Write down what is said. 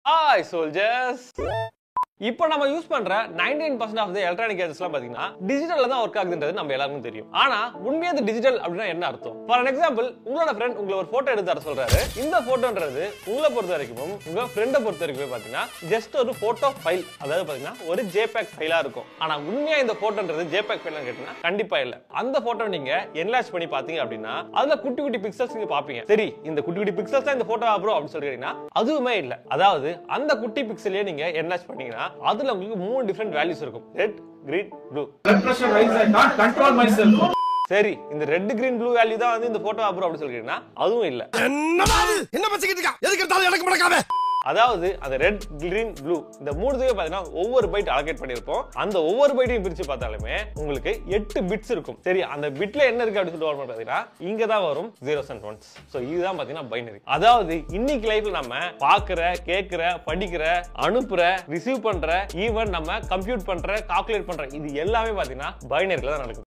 Hi soldiers இப்போ நம்ம use பண்ற 99% பர்சன்ட் ஆஃப் த எலக்ட்ரானிக் கேஜெட்ஸ்லாம் பாத்தீங்கன்னா டிஜிட்டல்ல தான் ஒர்க் ஆகுதுன்றது நம்ம எல்லாருக்கும் தெரியும் ஆனா உண்மையா அது டிஜிட்டல் அப்படின்னா என்ன அர்த்தம் ஃபார் எக்ஸாம்பிள் உங்களோட ஃப்ரெண்ட் உங்களை ஒரு போட்டோ எடுத்து தர சொல்றாரு இந்த போட்டோன்றது உங்களை பொறுத்த வரைக்கும் உங்க ஃப்ரெண்டை பொறுத்த வரைக்கும் பாத்தீங்கன்னா ஜஸ்ட் ஒரு போட்டோ ஃபைல் அதாவது பாத்தீங்கன்னா ஒரு ஜேபேக் ஃபைலா இருக்கும் ஆனா உண்மையா இந்த போட்டோன்றது ஜேபேக் ஃபைலா கேட்டீங்கன்னா கண்டிப்பா இல்ல அந்த போட்டோ நீங்க என்லார்ஜ் பண்ணி பாத்தீங்க அப்படின்னா அதுல குட்டி குட்டி பிக்சல்ஸ் நீங்க பாப்பீங்க சரி இந்த குட்டி குட்டி பிக்சல்ஸ் தான் இந்த போட்டோ ப்ரோ அப்படின்னு சொல்றீங்கன்னா அதுவுமே இல்ல அதாவது அந்த குட்டி பிக்சலையே நீங்க என்லார்ஜ் பண்ணீங்கன்னா அதுல உங்களுக்கு மூணு டிஃப்ரெண்ட் வேல்யூஸ் இருக்கும் red green blue blood pressure rise. I can't control myself. சரி இந்த ரெட் கிரீன் ப்ளூ வேல்யூ தான் வந்து இந்த போட்டோ ப்ரோ அப்படின்னு சொல்றீங்கன்னா அதுவும் இல்ல என்னடா இது? என்ன பச்சிக்கிட்டு இருக்கா எதுக்கு எடுத்தாலும் எனக்கு முடக்காம அதாவது அந்த ரெட் கிரீன் ப்ளூ இந்த மூணுத்துக்கு பாத்தீங்கன்னா ஒவ்வொரு பைட் அலோகேட் பண்ணிருப்போம் அந்த ஒவ்வொரு பைட்டையும் பிரிச்சு பார்த்தாலுமே உங்களுக்கு எட்டு பிட்ஸ் இருக்கும் சரி அந்த பிட்ல என்ன இருக்கு அப்படின்னு சொல்லிட்டு வரணும் பாத்தீங்கன்னா இங்க தான் வரும் ஜீரோஸ் அண்ட் ஒன்ஸ் ஸோ இதுதான் பாத்தீங்கன்னா பைனரி அதாவது இன்னைக்கு லைஃப்ல நம்ம பாக்குற கேட்கிற படிக்கிற அனுப்புற ரிசீவ் பண்ற ஈவன் நம்ம கம்ப்யூட் பண்ற கால்குலேட் பண்ற இது எல்லாமே பாத்தீங்கன்னா பைனரியில தான் நடக்குது